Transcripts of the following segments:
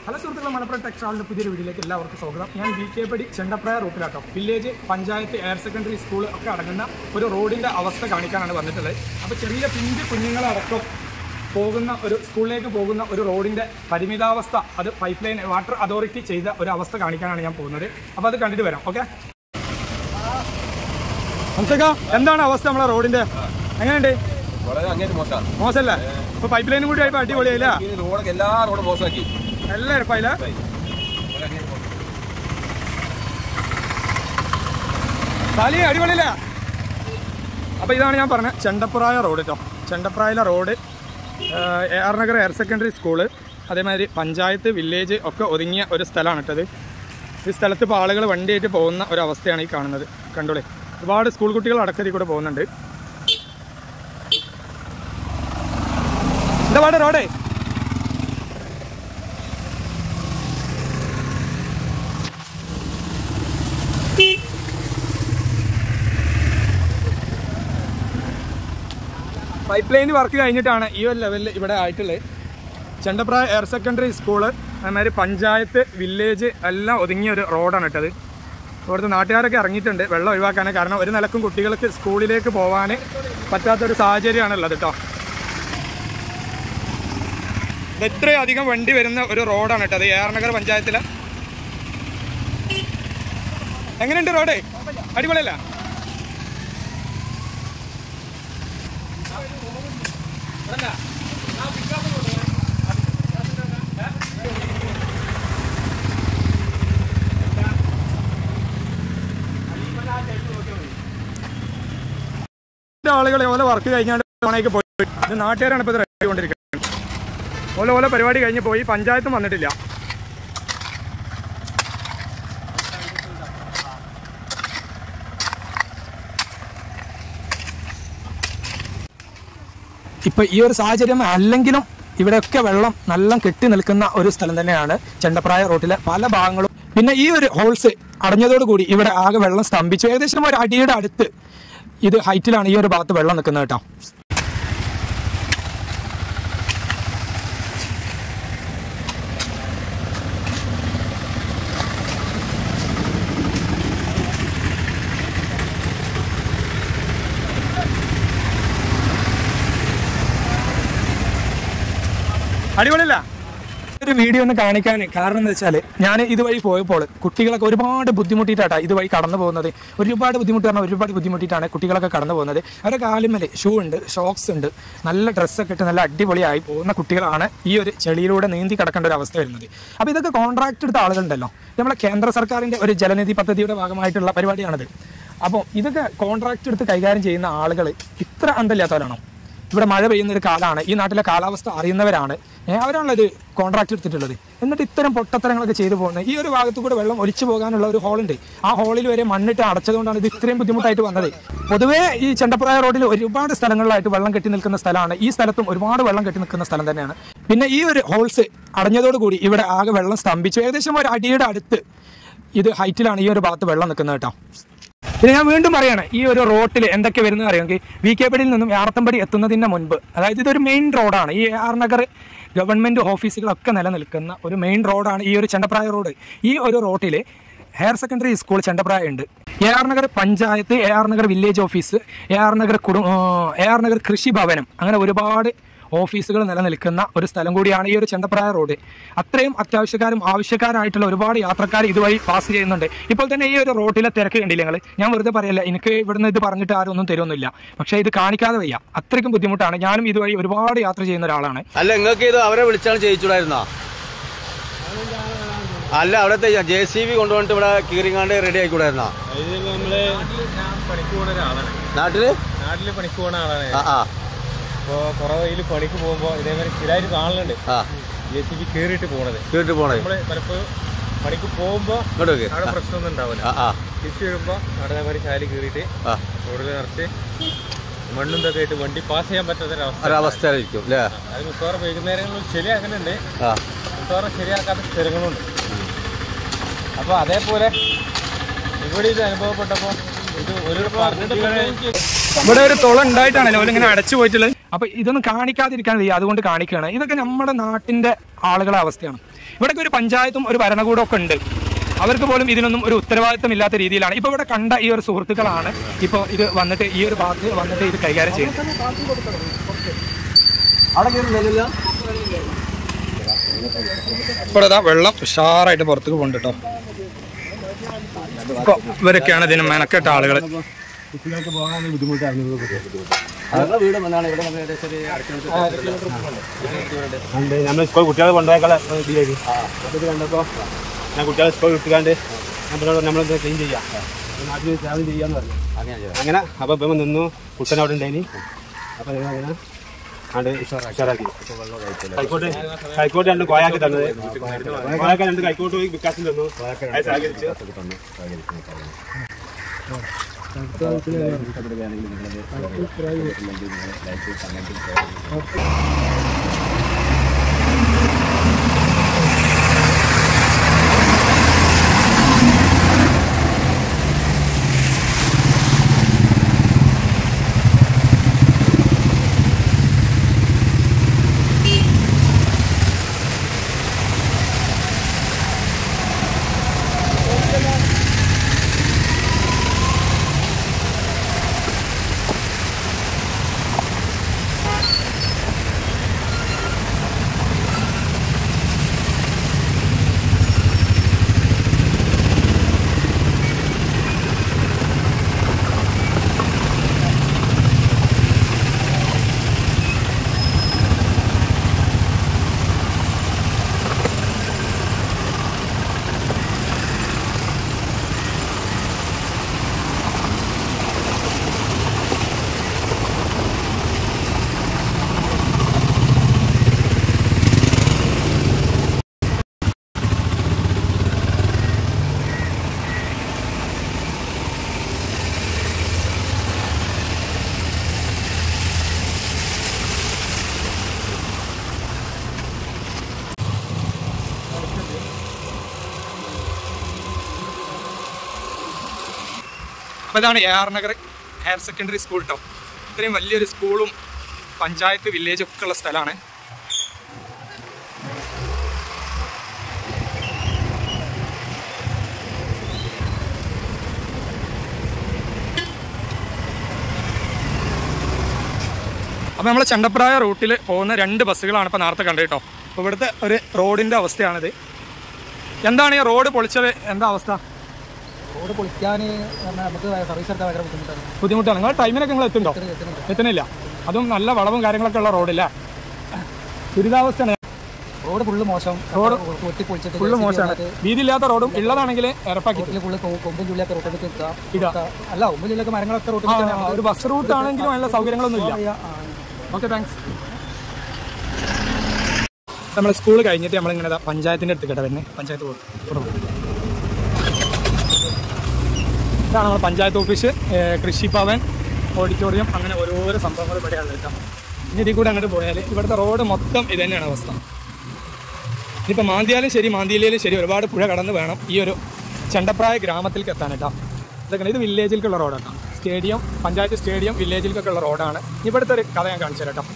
Hello സുഹൃത്തുക്കളെ മലപ്പുറം ടെക്സ്റ്റാളിൻ്റെ പുതിയൊരു വീഡിയോയിലേക്ക് എല്ലാവർക്കും സ്വാഗതം ഞാൻ വി കെ പടി ചെണ്ടപ്രായ റൂട്ടിലാട്ടോ village panchayat higher secondary school ഒക്കെ അടങ്ങുന്ന ഒരു റോഡിൻ്റെ അവസ്ഥ കാണിക്കാനാണ് വന്നിട്ടുള്ളത് അപ്പോൾ ചെറിയ പിഞ്ച് കുഞ്ഞുങ്ങളടക്കം പോകുന്ന ഒരു സ്കൂളിലേക്ക് പോകുന്ന ഒരു റോഡിൻ്റെ പരിമിതാവസ്ഥ അത് പൈപ്പ് ലൈൻ വാട്ടർ അതോറിറ്റി ചെയ്ത ഒരു അവസ്ഥ കാണിക്കാനാണ് ഞാൻ പോകുന്നത് അപ്പോൾ അത് കണ്ടിട്ട് വരാം ഓക്കെ ഹംസക്ക എന്താണ് അവസ്ഥ നമ്മളെ റോഡിൻ്റെ എങ്ങനെയുണ്ട് വളരെ അങ്ങേറ്റ് മോശമാണ് മോശമല്ലേ ഇപ്പോൾ പൈപ്പ് ലൈനും കൂടി ആയപ്പോൾ അടിപൊളിയായില്ല ഈ റോഡൊക്കെ എല്ലാ റോഡും മോശമാക്കി നല്ല ഇരപ്പായില്ല സാലി അടിപൊളിയില്ല അപ്പോൾ ഇതാണ് ഞാൻ പറഞ്ഞത് ചെണ്ടപ്രായ റോഡ് കേട്ടോ ചെണ്ടപ്രായിലെ road A R Nagar higher secondary school അതേമാതിരി പഞ്ചായത്ത് വില്ലേജ് ഒക്കെ ഒതുങ്ങിയ ഒരു സ്ഥലമാണ് കേട്ടത് ഈ സ്ഥലത്ത് ഇപ്പോൾ ആളുകൾ വണ്ടിയായിട്ട് പോകുന്ന ഒരു അവസ്ഥയാണ് ഈ കാണുന്നത് കണ്ടോളേ ഒരുപാട് സ്കൂൾ കുട്ടികൾ അടക്കത്തിൽ കൂടെ പോകുന്നുണ്ട് എന്താ പാട് റോഡേ പൈപ്പ് ലൈൻ വർക്ക് കഴിഞ്ഞിട്ടാണ് ഈ ഒരു ലെവലിൽ ഇവിടെ ആയിട്ടുള്ളത് ചെണ്ടപ്രായ ഹയർ സെക്കൻഡറി സ്കൂള് അതേമാതിരി പഞ്ചായത്ത് വില്ലേജ് എല്ലാം ഒതുങ്ങിയ ഒരു റോഡാണ് ഇട്ടത് ഇവിടുത്തെ നാട്ടുകാരൊക്കെ ഇറങ്ങിയിട്ടുണ്ട് വെള്ളം ഒഴിവാക്കാന് കാരണം ഒരു നിലക്കും കുട്ടികൾക്ക് സ്കൂളിലേക്ക് പോകാൻ പറ്റാത്തൊരു സാഹചര്യമാണ് ഉള്ളത് കേട്ടോ ഇത് ഇത്രയും അധികം വണ്ടി വരുന്ന ഒരു റോഡാണ് കേട്ടോ അത് എ ആർ നഗർ പഞ്ചായത്തിലെ എങ്ങനെയുണ്ട് റോഡ് അടിപൊളിയല്ല ആളുകൾ ഓല വർക്ക് കഴിഞ്ഞാണ്ട് ഓണേക്ക് പോയി ഇത് നാട്ടുകാരാണ് ഇപ്പോൾ ഇത് റെഡി കൊണ്ടിരിക്കുന്നത് ഓല ഓല പരിപാടി കഴിഞ്ഞ് പോയി പഞ്ചായത്തും വന്നിട്ടില്ല ഇപ്പൊ ഈ ഒരു സാഹചര്യം അല്ലെങ്കിലും ഇവിടെയൊക്കെ വെള്ളം നല്ല കെട്ടി നിൽക്കുന്ന ഒരു സ്ഥലം തന്നെയാണ് ചെണ്ടപ്രായ റോട്ടിലെ പല ഭാഗങ്ങളും പിന്നെ ഈ ഒരു ഹോൾസ് അടഞ്ഞതോടുകൂടി ഇവിടെ ആകെ വെള്ളം സ്തംഭിച്ചു ഏകദേശം ഒരു അടിയുടെ അടുത്ത് ഇത് ഹൈറ്റിലാണ് ഈ ഒരു ഭാഗത്ത് വെള്ളം നിൽക്കുന്നത് കേട്ടോ അടിപൊളിയല്ല ഒരു വീഡിയോ ഒന്ന് കാണിക്കാൻ കാരണം എന്താ വെച്ചാൽ ഞാൻ ഇതുവഴി പോയപ്പോൾ കുട്ടികളൊക്കെ ഒരുപാട് ബുദ്ധിമുട്ടിയിട്ടാണ് ഇതുവഴി കടന്നു പോകുന്നത് ഒരുപാട് ബുദ്ധിമുട്ട് പറഞ്ഞാൽ ഒരുപാട് ബുദ്ധിമുട്ടിയിട്ടാണ് കുട്ടികളൊക്കെ കടന്നു പോകുന്നത് അവരുടെ കാലുമേൽ ഷൂ ഉണ്ട് ഷോക്സ് ഉണ്ട് നല്ല ഡ്രസ്സൊക്കെ ഇട്ട് നല്ല അടിപൊളിയായി പോകുന്ന കുട്ടികളാണ് ഈ ഒരു ചെളിയിലൂടെ നീന്തി കിടക്കേണ്ട ഒരു അവസ്ഥ വരുന്നത് അപ്പോൾ ഇതൊക്കെ കോൺട്രാക്ട് എടുത്ത ആളുകളുണ്ടല്ലോ നമ്മളെ കേന്ദ്ര സർക്കാരിൻ്റെ ഒരു ജലനിധി പദ്ധതിയുടെ ഭാഗമായിട്ടുള്ള പരിപാടിയാണിത് അപ്പോൾ ഇതൊക്കെ കോൺട്രാക്ട് എടുത്ത് കൈകാര്യം ചെയ്യുന്ന ആളുകൾ ഇത്ര അന്തല്ലാത്തവരാണോ ഇവിടെ മഴ പെയ്യുന്ന ഒരു കാലമാണ് ഈ നാട്ടിലെ കാലാവസ്ഥ അറിയുന്നവരാണ് ഏ, അവരാണല്ലോ ഇത് കോൺട്രാക്ട് എടുത്തിട്ടുള്ളത് എന്നിട്ട് ഇത്തരം പൊട്ടത്തരങ്ങളൊക്കെ ചെയ്തു പോകുന്നത് ഈ ഒരു ഭാഗത്ത് കൂടെ വെള്ളം ഒലിച്ചു പോകാനുള്ള ഒരു ഹോളുണ്ട് ആ ഹോളിൽ വരെ മണ്ണിട്ട് അടച്ചതുകൊണ്ടാണ് ഇത് ഇത്രയും ബുദ്ധിമുട്ടായിട്ട് വന്നത് പൊതുവേ ഈ ചെണ്ടപ്രായ റോഡിൽ ഒരുപാട് സ്ഥലങ്ങളിലായിട്ട് വെള്ളം കെട്ടി നിൽക്കുന്ന സ്ഥലമാണ് ഈ സ്ഥലത്തും ഒരുപാട് വെള്ളം കെട്ടി നിൽക്കുന്ന സ്ഥലം തന്നെയാണ് പിന്നെ ഈ ഒരു ഹോൾസ് അടഞ്ഞതോടുകൂടി ഇവിടെ ആകെ വെള്ളം സ്തംഭിച്ചു ഏകദേശം ഒരു അടിയുടെ അടുത്ത് ഇത് ഹൈറ്റിലാണ് ഈ ഒരു ഭാഗത്ത് വെള്ളം നിൽക്കുന്നത് കേട്ടോ പിന്നെ ഞാൻ വീണ്ടും പറയാണ് ഈ ഒരു റോട്ടിൽ എന്തൊക്കെ വരുന്നത് അറിയാമെങ്കിൽ വി കെ പടിയിൽ നിന്നും യാർത്തമ്പടി എത്തുന്നതിന് മുൻപ് അതായത് ഇതൊരു മെയിൻ റോഡാണ് ഈ ആർ നഗർ ഗവൺമെൻറ് ഓഫീസുകളൊക്കെ നിലനിൽക്കുന്ന ഒരു മെയിൻ റോഡാണ് ഈ ഒരു ചെണ്ടപ്രായ റോഡ് ഈ ഒരു റോട്ടിൽ ഹയർ സെക്കൻഡറി സ്കൂൾ ചെണ്ടപ്രായ ഉണ്ട് A R Nagar panchayat A R Nagar village office A R Nagar കുടും എ ആർ നഗർ കൃഷി ഭവനം അങ്ങനെ ഒരുപാട് ഓഫീസുകൾ നിലനിൽക്കുന്ന ഒരു സ്ഥലം കൂടിയാണ് ഈ ഒരു ചെണ്ടപ്രായ റോഡ് അത്രയും അത്യാവശ്യക്കാരും ആവശ്യക്കാരായിട്ടുള്ള ഒരുപാട് യാത്രക്കാർ ഇതുവഴി പാസ് ചെയ്യുന്നുണ്ട് ഇപ്പോൾ തന്നെ ഈ ഒരു റോഡിലെ തിരക്ക് കണ്ടില്ല നിങ്ങൾ ഞാൻ വെറുതെ പറയല്ല എനിക്ക് ഇവിടുന്ന് ഇത് പറഞ്ഞിട്ട് ആരും ഒന്നും തരുമൊന്നുമില്ല പക്ഷേ ഇത് കാണിക്കാതെ വയ്യ അത്രയ്ക്കും ബുദ്ധിമുട്ടാണ് ഞാനും ഇതുവഴി ഒരുപാട് യാത്ര ചെയ്യുന്ന ഒരാളാണ് അല്ല നിങ്ങൾക്ക് ഇത് അവരെ വിളിച്ചാണ് ചെയ്യിച്ചൂടായിരുന്നോ അല്ല അവിടുത്തെ ജെ സി ബി കൊണ്ടുവന്നിട്ട് ഇവിടെ കീറിങ്ങാണ്ട് റെഡി ആയിക്കൂടായിരുന്നോ ഇത് നമ്മള് ഞാൻ പണിക്ക് പോകുന്ന ഒരാളാണ് നാട്ടില് നാട്ടില് പണിക്ക് പോകുന്ന ആളാണ് ആ ആ അപ്പൊ കുറെ വഴിയിൽ പണിക്ക് പോകുമ്പോ ഇതേമാതിരി സ്ഥിരമായിട്ട് കാണലുണ്ട് ആ ജെ സി ബി കേറിയിട്ട് പോണത് കേട്ടിട്ട് പോണേ നമ്മള് പലപ്പോഴും പണിക്ക് പോകുമ്പോ ഇങ്ങോട്ട് വെക്ക്. അവിടെ പ്രശ്നമൊന്നും ഉണ്ടാവില്ല ആ ആ തിരിച്ചു വരുമ്പോ അവിടെ അതേമാതിരി ചാലി കീറിയിട്ട് ആ റോഡിൽ നിറച്ച് മണ്ണും ഇതൊക്കെ ആയിട്ട് വണ്ടി പാസ് ചെയ്യാൻ പറ്റാത്ത ഒരവസ്ഥ ഒരവസ്ഥയിലായിരിക്കും അല്ലേ അത് മിക്കവാറും വൈകുന്നേരങ്ങളിൽ ശരിയാക്കുന്നുണ്ട് ആ മിക്കവാറും ശരിയാക്കാത്ത സ്ഥലങ്ങളുണ്ട് അപ്പൊ അതേപോലെ ഇവിടെ ഇത് അനുഭവപ്പെട്ടപ്പോ ഇത് ഒരു പറഞ്ഞിട്ട് എനിക്ക് ഇവിടെ ഒരു തുള ഉണ്ടായിട്ടാണല്ലോ ഇങ്ങനെ അടച്ചു പോയിട്ടുള്ളത് അപ്പൊ ഇതൊന്നും കാണിക്കാതിരിക്കാൻ വയ്യ അതുകൊണ്ട് കാണിക്കുകയാണ് ഇതൊക്കെ നമ്മുടെ നാട്ടിന്റെ ആളുകളെ അവസ്ഥയാണ് ഇവിടെയൊക്കെ ഒരു പഞ്ചായത്തും ഒരു ഭരണകൂടം ഒക്കെ ഉണ്ട് അവർക്ക് പോലും ഇതിനൊന്നും ഒരു ഉത്തരവാദിത്തം ഇല്ലാത്ത രീതിയിലാണ് ഇപ്പോൾ ഇവിടെ കണ്ട ഈ ഒരു സുഹൃത്തുക്കളാണ് ഇപ്പോൾ ഇത് വന്നിട്ട് ഈ ഒരു ഭാഗത്ത് വന്നിട്ട് ഇത് കൈകാര്യം ചെയ്യുന്നത് ഇപ്പോൾ ഇതാ വെള്ളം ഉഷാറായിട്ട് പുറത്തേക്ക് പോകുന്നുണ്ട് കേട്ടോ ഇപ്പോൾ ഇവരൊക്കെയാണ് ഇതിന് മെനക്കെട്ട ആളുകൾ കുട്ടികൾക്ക് പോകാൻ ബുദ്ധിമുട്ടാണ് വീട് വന്നാണ് ഇവിടെ വന്ന് ഏകദേശം ഒരു അര കിലോമീറ്റർ നമ്മൾ സ്കൂൾ കുട്ടികളെ കൊണ്ടുപോയാൽ ഇതിലേക്ക് ഇത് കണ്ടപ്പോൾ ഞാൻ കുട്ടികളെ സ്കൂൾ വിട്ടുകാണ്ട് നമ്മളോട് നമ്മളെന്ത് ക്ലീൻ ചെയ്യാം നാട്ടിൽ ട്രാവൽ ചെയ്യാന്ന് പറഞ്ഞു അങ്ങനെ അപ്പോൾ ഇപ്പം നിന്നു കുട്ടൻ അവിടെ ഉണ്ടായിനി അപ്പോൾ ഞങ്ങൾ അങ്ങനെ ആണ്ട് ഉഷാറാക്കി കൈക്കോട്ട് കൈക്കോട്ട് രണ്ട് കോയാക്കി തന്നത് കോയാക്കി രണ്ട് കൈക്കോട്ട് പോയി വിക്കാസിൽ തന്നു അത് സഹകരിച്ചു അപ്പോൾ ഇതാണ് A R Nagar higher secondary school കേട്ടോ ഇത്രയും വലിയൊരു സ്കൂളും പഞ്ചായത്ത് വില്ലേജ് ഒക്കെ ഉള്ള സ്ഥലമാണ് അപ്പോൾ നമ്മൾ ചണ്ടപ്രായ റൂട്ടിൽ പോകുന്ന രണ്ട് ബസ്സുകളാണ് ഇപ്പോൾ നേരത്തെ കണ്ടത് കേട്ടോ അപ്പോൾ ഇവിടുത്തെ ഒരു റോഡിൻ്റെ അവസ്ഥയാണിത് എന്താണ് ഈ റോഡ് പൊളിച്ചത് എന്താ അവസ്ഥ റോഡ് പൊളിക്കാൻ നമുക്ക് സർവീസ് എടുക്കാൻ ഭയങ്കര ബുദ്ധിമുട്ടാണ് ബുദ്ധിമുട്ടാണ് നിങ്ങൾ ടൈമിനൊക്കെ നിങ്ങൾ എത്തുന്നുണ്ടോ എത്തുന്നില്ല അതും നല്ല വളവും കാര്യങ്ങളൊക്കെ ഉള്ള റോഡില്ല ദുരിതാവസ്ഥയാണ് റോഡ് ഫുള്ള് മോശം റോഡ് പൊട്ടി പൊളിച്ചിട്ട് ഫുള്ള് മോശമാണ് വീതിയില്ലാത്ത റോഡും ഉള്ളതാണെങ്കിൽ ഇറപ്പാക്കി റോട്ടിൽ ഫുള്ള് കൊമ്പും ചുള്ളിയൊക്കെ റോട്ടിൽ ഇടാ. നിൽക്കുക അല്ല കൊമ്പും ചുള്ളിയൊക്കെ മരങ്ങളൊക്കെ റോട്ടിൽ ആ, ഒരു ബസ് റൂട്ട് ആണെങ്കിലും അതിനുള്ള സൗകര്യങ്ങളൊന്നും ഇല്ല ഓക്കെ താങ്ക്സ് നമ്മൾ സ്കൂൾ കഴിഞ്ഞിട്ട് നമ്മളിങ്ങനെ ദാ പഞ്ചായത്തിൻ്റെ അടുത്ത് കേട്ടോ വരുന്നത് പഞ്ചായത്ത് പോകും ഇവിടെ പോകും. ഇതാണ് നമ്മുടെ പഞ്ചായത്ത് ഓഫീസ് ഏ, കൃഷിഭവൻ ഓഡിറ്റോറിയം അങ്ങനെ ഓരോരോ സംഭവങ്ങൾ ഇവിടെയാണ് കേട്ടോ ഇനി ഇതിൽ കൂടെ അങ്ങോട്ട് പോയാൽ ഇവിടുത്തെ റോഡ് മൊത്തം ഇത് തന്നെയാണ് അവസ്ഥ ഇനിയിപ്പോൾ മാന്തിയാലും ശരി മാന്തിയിലും ശരി ഒരുപാട് പുഴ കടന്ന് വേണം ഈ ഒരു ചണ്ടപ്രായ ഗ്രാമത്തിലേക്ക് എത്താൻ കേട്ടോ ഇതൊക്കെ ഇത് വില്ലേജിലേക്കുള്ള റോഡാണ് സ്റ്റേഡിയം പഞ്ചായത്ത് സ്റ്റേഡിയം വില്ലേജിലേക്കൊക്കെ ഉള്ള റോഡാണ് ഇവിടുത്തെ ഒരു കഥ ഞാൻ കാണിച്ചു തരാം കേട്ടോ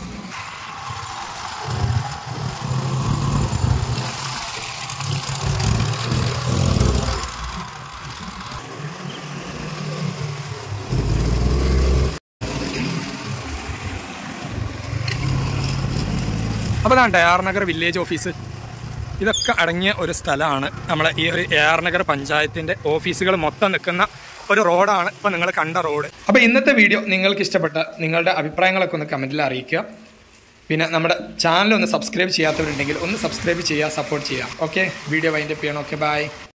അപ്പോൾ ഇതാണ് A R Nagar village office ഇതൊക്കെ അടങ്ങിയ ഒരു സ്ഥലമാണ് നമ്മളെ ഈ ഒരു എ ആർ നഗർ പഞ്ചായത്തിൻ്റെ ഓഫീസുകൾ മൊത്തം നിൽക്കുന്ന ഒരു റോഡാണ് ഇപ്പോൾ നിങ്ങൾ കണ്ട റോഡ് അപ്പോൾ ഇന്നത്തെ വീഡിയോ നിങ്ങൾക്ക് ഇഷ്ടപ്പെട്ട നിങ്ങളുടെ അഭിപ്രായങ്ങളൊക്കെ ഒന്ന് കമൻറ്റിൽ അറിയിക്കുക പിന്നെ നമ്മുടെ ചാനൽ ഒന്ന് സബ്സ്ക്രൈബ് ചെയ്യാത്തവരുണ്ടെങ്കിൽ ഒന്ന് സബ്സ്ക്രൈബ് ചെയ്യുക സപ്പോർട്ട് ചെയ്യുക ഓക്കെ വീഡിയോ വൈൻഡപ്പ് ചെയ്യണം ഓക്കെ ബൈ